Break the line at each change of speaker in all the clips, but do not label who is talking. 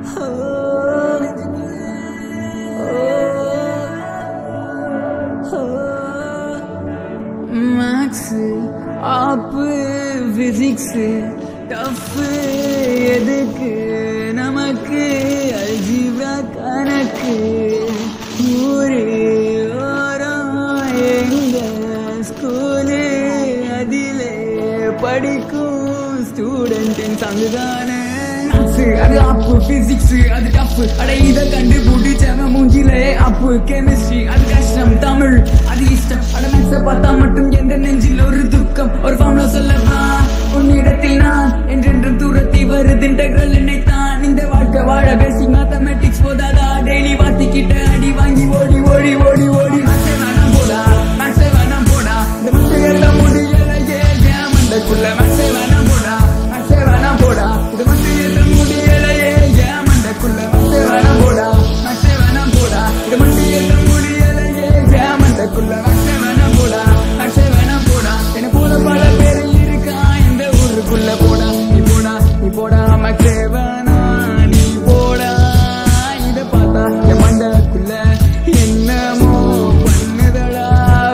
maths ஆப்பு physics tough எதுக்கு நமக்கு algebra கணக்கு ஊரு ஓரம் எங்க ஸ்கூலு அதிலே படிக்கும் ஸ்டூடெண்ட் சங்குதானே அது அப்பு பிசிக்ஸ் அது டஃப் அட இத கண்டு புடிச்சவன் மூஞ்சிலே அப்பு கெமிஸ்ட்ரி அது கஷ்டம் தமிழ் அது இஷ்டம் அட மேக்ஸ பார்த்தா மட்டும் எந்த நெஞ்சில் ஒரு துக்கம் ஒரு ஃபார்ம்ல சொல்லவா உன்னிடத்தில் நான் என்றென்றும் தூரத்தி வருது இன்டெக்ரல் என்னைத்தான் இந்த வாழ்க்கை வாழ பேசிக் மேத்தமெட்டிக்ஸ் போதாதா டெய்லி வாத்திக்கிட்ட அடி வாங்கி ஓடி ஓடி ஓடி ஓடி மேக்ஸே வேணாம் போடா மேக்ஸே வேணாம் போடா இந்த மேக்ஸை எல்லாம் முடியலையே ஏன் மண்டைக்குள்ள மேக்ஸே வேணாம் போடா மேக்ஸே வேணாம் போடா இது மட்டும் எல்லாம் முடியலையே ஏன் மண்டைக்குள்ள மேக்ஸே வேணாம் போடா மேக்ஸே வேணாம் போடா இது மட்டும் எல்லாம் முடியலையே ஏன் மண்டைக்குள்ள மேக்ஸே வேணாம் போடா மேக்ஸே வேணாம் போடா என்ன போல பல பேர் இருக்கா இந்த ஊருக்குள்ள போடா நீ போடா நீ போடா மேக்ஸே வேணாம் நீ போடா இத பார்த்தா என் மண்டைக்குள்ள என்னமோ பண்ணுதடா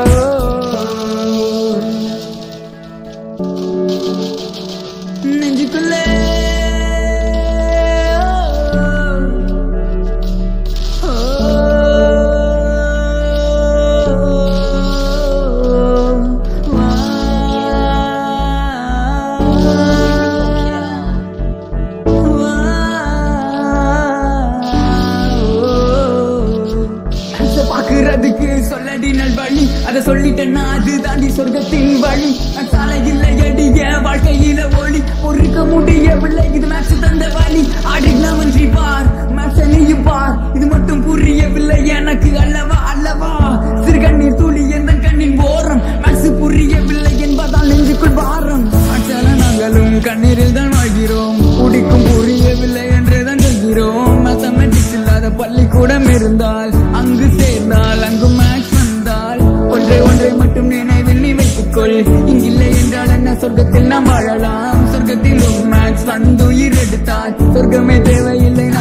நெஞ்சுக்குள்ள அத பாக்குறதுக்கு சொல்லடி நல் வழி அத சொல்லிட்டேன்னா அது தாண்டி சொர்க்கத்தின் வழி நான் சாலை இல்லை அடிய வாழ்க்கையில ஒளி பொறுக்க முடியவில்லை இது மேக்ஸ் தந்த வழி ஆடிக்கலாம் ஒன்றி பார் மேக்ஸ் நீயும் பார் இது மட்டும் புரியவில்லை எனக்கு அல்லவா அல்லவா சிறு கண்ணீர் துளி எந்த கண்ணின் ஓரம் மேக்ஸ் புரியவில்லை என்பதால் நெஞ்சுக்குள் பாரம் அச்சால நாங்களும் கண்ணீரில் தான் வாழ்கிறோம் குடிக்கும் புரியவில்லை என்றுதான் சொல்கிறோம் மேத்தமெட்டிக்ஸ் இல்லாத பள்ளிக்கூடம் இருந்தால் அங்கு சேர்ந்தால் அங்கு மேக்ஸ் வந்தால் ஒன்றை ஒன்றை மட்டும் நினைவில் நீ வைத்துக்கொள் இங்கில்லை என்றால் என்ன சொர்க்கத்தில் நாம் வாழலாம் சொர்க்கத்தில் மேக்ஸ் வந்து உயிர் எடுத்தால் சொர்க்கமே தேவையில்லை